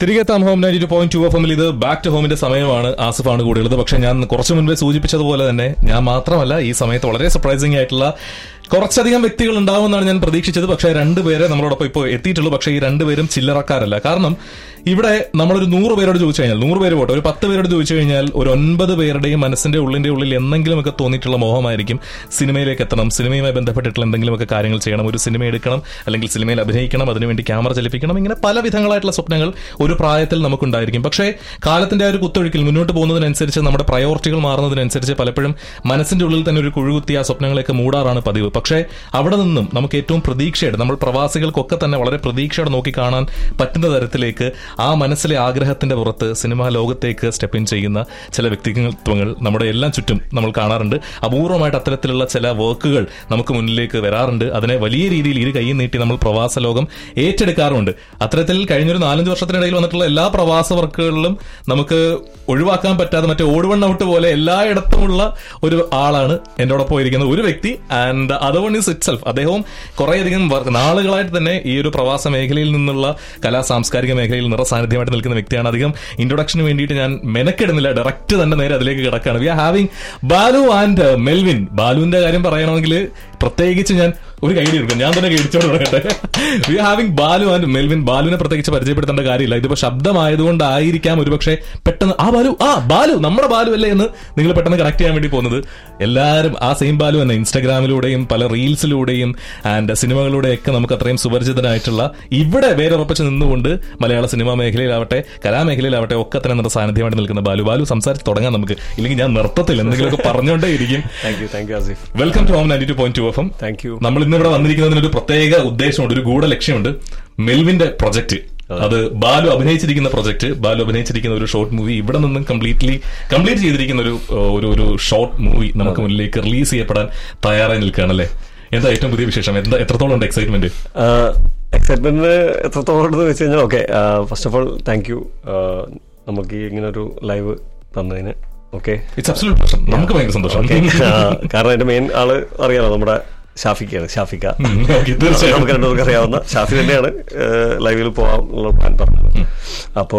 തിരികെ എത്താം home ninety two point two F എമ്മിൽ ഇത് ബാക്ക് ടു ഹോമിന്റെ സമയമാണ് ആസിഫാണ് കൂടെയുള്ളത് പക്ഷെ ഞാൻ കുറച്ചു മുൻപേ സൂചിപ്പിച്ചതുപോലെ തന്നെ ഞാൻ മാത്രമല്ല ഈ സമയത്ത് വളരെ സർപ്രൈസിംഗ് ആയിട്ടുള്ള കുറച്ചധികം വ്യക്തികൾ ഉണ്ടാവുമെന്നാണ് ഞാൻ പ്രതീക്ഷിച്ചത് പക്ഷേ രണ്ടുപേരെ നമ്മളോടൊപ്പം ഇപ്പോൾ എത്തിയിട്ടുള്ളൂ പക്ഷേ ഈ രണ്ടുപേരും ചില്ലറക്കാരല്ല കാരണം ഇവിടെ നമ്മളൊരു നൂറ് പേരോട് ചോദിച്ചു കഴിഞ്ഞാൽ നൂറ് പേര് പോട്ടെ ഒരു പത്ത് പേരോട് ചോദിച്ചു കഴിഞ്ഞാൽ ഒരു ഒൻപത് പേരുടെയും മനസ്സിന്റെ ഉള്ളിന്റെ ഉള്ളിൽ എന്തെങ്കിലുമൊക്കെ തോന്നിയിട്ടുള്ള മോഹമായിരിക്കും സിനിമയിലേക്ക് എത്തണം സിനിമയുമായി ബന്ധപ്പെട്ടിട്ടുള്ള എന്തെങ്കിലുമൊക്കെ കാര്യങ്ങൾ ചെയ്യണം ഒരു സിനിമ എടുക്കണം അല്ലെങ്കിൽ സിനിമയിൽ അഭിനയിക്കണം അതിനുവേണ്ടി ക്യാമറ ചലിപ്പിക്കണം ഇങ്ങനെ പല വിധങ്ങളായിട്ടുള്ള സ്വപ്നങ്ങൾ ഒരു പ്രായത്തിൽ നമുക്കുണ്ടായിരിക്കും പക്ഷേ കാലത്തിന്റെ ആ ഒരു കുത്തൊഴുക്കിൽ മുന്നോട്ട് പോകുന്നതിനനുസരിച്ച് നമ്മുടെ പ്രയോറിറ്റികൾ മാറുന്നതിനനുസരിച്ച് പലപ്പോഴും മനസ്സിന്റെ ഉള്ളിൽ തന്നെ ഒരു കുഴുകുത്തി ആ സ്വപ്നങ്ങളെയൊക്കെ മൂടാറാണ് പതിവ് പക്ഷേ അവിടെ നിന്നും നമുക്ക് ഏറ്റവും പ്രതീക്ഷയുടെ നമ്മൾ പ്രവാസികൾക്കൊക്കെ തന്നെ വളരെ പ്രതീക്ഷയോടെ നോക്കി കാണാൻ പറ്റുന്ന തരത്തിലേക്ക് ആ മനസ്സിലെ ആഗ്രഹത്തിന്റെ പുറത്ത് സിനിമാ ലോകത്തേക്ക് സ്റ്റെപ്പ് ഇൻ ചെയ്യുന്ന ചില വ്യക്തിത്വങ്ങൾ നമ്മുടെ എല്ലാം ചുറ്റും നമ്മൾ കാണാറുണ്ട് അപൂർവമായിട്ട് അത്തരത്തിലുള്ള ചില വർക്കുകൾ നമുക്ക് മുന്നിലേക്ക് വരാറുണ്ട് അതിനെ വലിയ രീതിയിൽ ഇരു കൈയും നീട്ടി നമ്മൾ പ്രവാസ ലോകം ഏറ്റെടുക്കാറുണ്ട് അത്തരത്തിൽ കഴിഞ്ഞൊരു നാലഞ്ച് വർഷത്തിനിടയിൽ വന്നിട്ടുള്ള എല്ലാ പ്രവാസ വർക്കുകളിലും നമുക്ക് ഒഴിവാക്കാൻ പറ്റാതെ മറ്റേ ഓടുവൺ ഔട്ട് പോലെ എല്ലായിടത്തുമുള്ള ഒരു ആളാണ് എന്നോടൊപ്പം ഇരിക്കുന്ന ഒരു വ്യക്തി and other one is itself അദ്ദേഹവും കുറേയധികം വർ- നാളുകളായിട്ട് തന്നെ ഈ ഒരു പ്രവാസ മേഖലയിൽ നിന്നുള്ള കലാ സാംസ്കാരിക മേഖലയിൽ നിറ സാന്നിധ്യമായിട്ട് നിൽക്കുന്ന വ്യക്തിയാണ് അധികം ഇൻട്രൊഡക്ഷന് വേണ്ടിയിട്ട് ഞാൻ മെനക്കെടുന്നില്ല ഡയറക്റ്റ് തന്നെ നേരെ അതിലേക്ക് കിടക്കുകയാണ് we are having Balu and Melvin ബാലുവിന്റെ കാര്യം പറയണമെങ്കിൽ പ്രത്യേകിച്ച് ഞാൻ ഒരു കൈഡി എടുക്കും ഞാൻ തന്നെ കൈടിച്ചോണ്ട് തുടങ്ങട്ടെ we are having Balu and Melvin ബാലുവിനെ പ്രത്യേകിച്ച് പരിചയപ്പെടുത്തേണ്ട കാര്യമില്ല ഇതിപ്പോ ശബ്ദമായതുകൊണ്ടായിരിക്കാം ഒരുപക്ഷെ പെട്ടെന്ന് ആ ബാലു ആ ബാലു നമ്മുടെ ബാലു അല്ലേ എന്ന് നിങ്ങൾ പെട്ടെന്ന് കണക്ട് ചെയ്യാൻ വേണ്ടി പോകുന്നത് എല്ലാവരും ആ സെയിം ബാലു തന്നെ ഇൻസ്റ്റാഗ്രാമിലൂടെയും പല റീൽസിലൂടെയും ആൻഡ് സിനിമകളിലൂടെയൊക്കെ നമുക്ക് അത്രയും സുപരിചിതനായിട്ടുള്ള ഇവിടെ വേറെ ഉറപ്പിച്ച് നിന്നുകൊണ്ട് മലയാള സിനിമാ മേഖലയിലാവട്ടെ കലാമേഖലയിലാവട്ടെ ഒക്കെ തന്നെ നമ്മുടെ സാന്നിധ്യമായിട്ട് നിൽക്കുന്ന ബാലു ബാലു സംസാരിച്ച് തുടങ്ങാം നമുക്ക് ഇല്ലെങ്കിൽ ഞാൻ നൃത്തത്തിൽ എന്തെങ്കിലുമൊക്കെ പറഞ്ഞുകൊണ്ടേ ഇരിക്കും thank you thank you Asif welcome to home ninety two point two F M thank you നമ്മൾ ഇന്ന് ഇവിടെ വന്നിരിക്കുന്നതിന് ഒരു പ്രത്യേക ഉദ്ദേശമുണ്ട് ഒരു ഗൂഢ ലക്ഷ്യമുണ്ട് മെൽവിന്റെ പ്രൊജക്ട് അത് ബാലു അഭിനയിച്ചിരിക്കുന്ന പ്രൊജക്ട് ബാലു അഭിനയിച്ചിരിക്കുന്ന ഒരു ഷോർട്ട് മൂവി ഇവിടെ നിന്നും കംപ്ലീറ്റ്ലി കംപ്ലീറ്റ് ചെയ്തിരിക്കുന്ന ഒരു ഏഹ്, ഒരു ഒരു ഷോർട്ട് മൂവി നമുക്ക് മുന്നിലേക്ക് റിലീസ് ചെയ്യപ്പെടാൻ തയ്യാറായി നിൽക്കുകയാണ് അല്ലേ എന്താ ഏറ്റവും പുതിയ വിശേഷം എന്താ എത്രത്തോളം ഉണ്ട് എക്സൈറ്റ്മെന്റ് എക്സൈറ്റ്മെന്റ് എത്രത്തോളം ഉണ്ടെന്ന് വെച്ച് കഴിഞ്ഞാൽ okay first of all thank you നമുക്ക് ഈ ഇങ്ങനെ ഒരു ലൈവ് തന്നതിന് ഓക്കെ ഇറ്റ്സ് അബ്സല്യൂട്ട് പ്രശ്നം നമുക്ക് ഭയങ്കര സന്തോഷം കാരണം എന്റെ മെയിൻ ആള് അറിയാലോ നമ്മുടെ ഷാഫിക്കാണ് ഷാഫിക്ക ഉം, okay, തീർച്ചയായും. നമുക്ക് രണ്ടുപേർക്ക് അറിയാവുന്ന ഷാഫി തന്നെയാണ് ലൈവിൽ പോകാനുള്ള പ്ലാൻ പറഞ്ഞത് അപ്പോ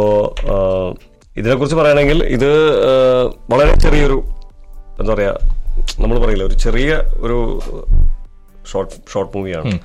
ഇതിനെ കുറിച്ച് പറയുകയാണെങ്കിൽ ഇത് ആ, വളരെ ചെറിയൊരു എന്താ പറയാ നമ്മൾ പറയില്ല ഒരു ചെറിയ ഒരു ഷോർട്ട് ഷോർട്ട് മൂവിയാണ്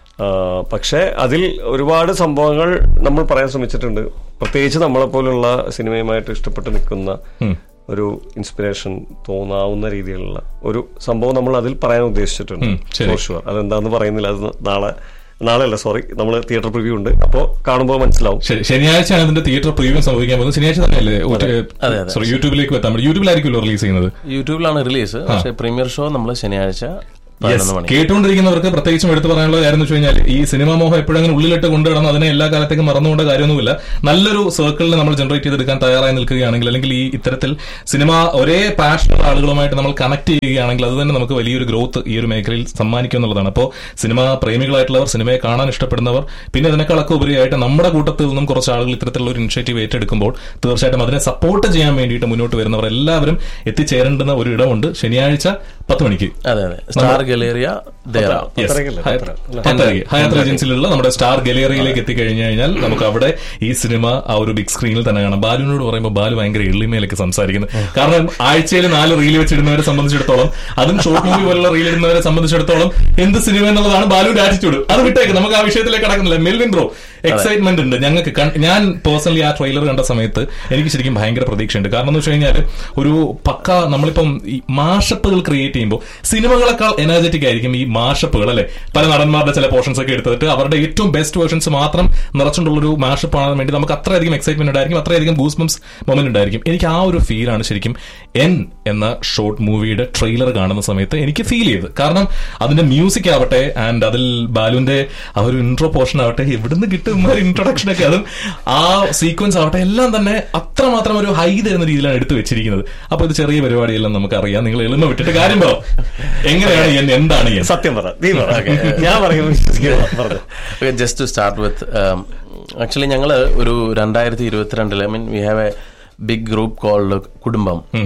പക്ഷേ അതിൽ ഒരുപാട് സംഭവങ്ങൾ നമ്മൾ പറയാൻ ശ്രമിച്ചിട്ടുണ്ട് പ്രത്യേകിച്ച് നമ്മളെ പോലുള്ള സിനിമയുമായിട്ട് ഇഷ്ടപ്പെട്ട് നിൽക്കുന്ന ഒരു ഇൻസ്പിറേഷൻ തോന്നാവുന്ന രീതിയിലുള്ള ഒരു സംഭവം നമ്മൾ അതിൽ പറയാൻ ഉദ്ദേശിച്ചിട്ടുണ്ട് ഉം, ശരി. For sure. അതെന്താന്ന് പറയുന്നില്ല അത് നാളെ നാളെ അല്ല സോറി നമ്മൾ തിയേറ്റർ പ്രിവ്യൂ ഉണ്ട് അപ്പോൾ കാണുമ്പോൾ മനസ്സിലാവും ശരി ശനിയാഴ്ചയാണ് അതിന്റെ തിയേറ്റർ പ്രീമിയം സംഭവിക്കാൻ പോകുന്നത് ശനിയാഴ്ച തന്നെയല്ലേ സോറി യൂട്യൂബിലേക്ക് എത്താൻ യൂട്യൂബിലായിരിക്കുമല്ലോ റിലീസ് ചെയ്യുന്നത് യൂട്യൂബിലാണ് റിലീസ് പക്ഷേ പ്രീമിയർ ഷോ നമ്മൾ ശനിയാഴ്ച പതിനൊന്ന് മണി കേട്ടുകൊണ്ടിരിക്കുന്നവർക്ക് പ്രത്യേകിച്ചും എടുത്തു പറയാനുള്ള കാര്യം എന്ന് വെച്ച് കഴിഞ്ഞാൽ ഈ സിനിമാ മോഹം എപ്പോഴും അങ്ങനെ ഉള്ളിലിട്ട് കൊണ്ടുകിടന്ന് അതിനെ എല്ലാ കാലത്തേക്കും മറന്നുകൊണ്ട് കാര്യമൊന്നുമില്ല നല്ലൊരു സർക്കിളിൽ നമ്മൾ ജനറേറ്റ് ചെയ്തെടുക്കാൻ തയ്യാറായി നിൽക്കുകയാണെങ്കിൽ അല്ലെങ്കിൽ ഈ ഇത്തരത്തിൽ സിനിമ ഒരേ പാഷനുള്ള ആളുകളുമായിട്ട് നമ്മൾ കണക്ട് ചെയ്യുകയാണെങ്കിൽ അത് തന്നെ നമുക്ക് വലിയൊരു ഗ്രോത്ത് ഈ ഒരു മേഖലയിൽ സമ്മാനിക്കും എന്നുള്ളതാണ് അപ്പോൾ സിനിമ പ്രേമികളായിട്ടുള്ളവർ സിനിമയെ കാണാൻ ഇഷ്ടപ്പെടുന്നവർ പിന്നെ അതിനേക്കാളൊക്കെ ഉപരിയായിട്ട് നമ്മുടെ കൂട്ടത്തിൽ നിന്നും കുറച്ച് ആളുകൾ ഇത്തരത്തിലുള്ള ഒരു ഇനിഷ്യേറ്റീവ് ഏറ്റെടുക്കുമ്പോൾ തീർച്ചയായിട്ടും അതിനെ സപ്പോർട്ട് ചെയ്യാൻ വേണ്ടിയിട്ട് മുന്നോട്ട് വരുന്നവർ എല്ലാവരും എത്തിച്ചേരേണ്ടുന്ന ഒരു ഇടമുണ്ട് ശനിയാഴ്ച പത്ത് മണിക്ക് അതെ അതെ സ്റ്റാർ ഗലേറിയ ദേറ Yes. പത്തരയ്ക്കല്ലേ? ഹയ- പത്തര. പത്തരയ്ക്ക്. ഹയാത്ത് ഏജൻസിയിലുള്ള നമ്മുടെ സ്റ്റാർ ഗലേറിയയിലേക്ക് എത്തിക്കഴിഞ്ഞു കഴിഞ്ഞാൽ നമുക്ക് അവിടെ ഈ സിനിമ ആ ഒരു ബിഗ് സ്ക്രീനിൽ തന്നെ കാണാം ബാലുവിനോട് പറയുമ്പോൾ ബാലു ഭയങ്കര എളിമയിലൊക്കെ സംസാരിക്കുന്നത് കാരണം ആഴ്ചയിൽ നാല് റീൽ വെച്ചിടുന്നവരെ സംബന്ധിച്ചിടത്തോളം അതും ഷോർട്ട് മൂവി പോലുള്ള റീൽ ഇടുന്നവരെ സംബന്ധിച്ചിടത്തോളം എന്ത് സിനിമ എന്നുള്ളതാണ് ബാലുവിന്റെ ആറ്റിറ്റ്യൂഡ് അത് വിട്ടേക്ക് നമുക്ക് ആ വിഷയത്തിലേക്ക് കടക്കുന്നില്ല മെൽവിൻ ബ്രോ എക്സൈറ്റ്മെന്റ് ഉണ്ട് ഞങ്ങൾക്ക് കൺ- ഞാൻ പേഴ്സണലി ആ ട്രെയിലർ കണ്ട സമയത്ത് എനിക്ക് ശരിക്കും ഭയങ്കര പ്രതീക്ഷയുണ്ട് കാരണം എന്ന് വെച്ച് കഴിഞ്ഞാൽ ഒരു പക്ക നമ്മളിപ്പം ഈ മാഷപ്പുകൾ ക്രിയേറ്റ് ചെയ്യുമ്പോൾ സിനിമകളെക്കാൾ എനർജറ്റിക് ആയിരിക്കും ഈ മാഷപ്പുകൾ അല്ലെ പല നടന്മാരുടെ ചില പോർഷൻസ് ഒക്കെ എടുത്തിട്ട് അവരുടെ ഏറ്റവും ബെസ്റ്റ് വേർഷൻസ് മാത്രം നിറച്ചുകൊണ്ടുള്ള ഒരു മാഷപ്പ് ആകാൻ വേണ്ടി നമുക്ക് അത്രയധികം എക്സൈറ്റ്മെന്റ് ഉണ്ടായിരിക്കും അത്രയധികം ഗൂസ് ബംസ് മൊമെന്റ് ഉണ്ടായിരിക്കും എനിക്ക് ആ ഒരു ഫീലാണ് ശരിക്കും എൻ എന്ന ഷോർട്ട് മൂവിയുടെ ട്രെയിലർ കാണുന്ന സമയത്ത് എനിക്ക് ഫീൽ ചെയ്തത് കാരണം അതിന്റെ മ്യൂസിക് ആവട്ടെ ആൻഡ് അതിൽ ബാലുവിന്റെ ആ ഒരു ഇൻട്രോ പോർഷൻ ആവട്ടെ എവിടുന്ന് കിട്ടും ഇൻട്രൊഡക്ഷൻ ഒക്കെ അതും ആ സീക്വൻസ് ആവട്ടെ എല്ലാം തന്നെ അത്രമാത്രം ഒരു ഹൈ തരുന്ന രീതിയിലാണ് എടുത്തു വെച്ചിരിക്കുന്നത് അപ്പൊ ഇത് ചെറിയ പരിപാടിയെല്ലാം നമുക്ക് അറിയാം നിങ്ങൾ എളിമ വിട്ടിട്ട് കാര്യം പറ എങ്ങനെയാണ് എൻ എന്താണ് എൻ സത്യം പറ നീ പറ ഞാൻ പറയും വിശ്വസിക്കുക പറഞ്ഞു just to start with actually ഞങ്ങൾ ഒരു രണ്ടായിരത്തി ഇരുപത്തിരണ്ടില് I mean we have a big group called കുടുംബം ഉം.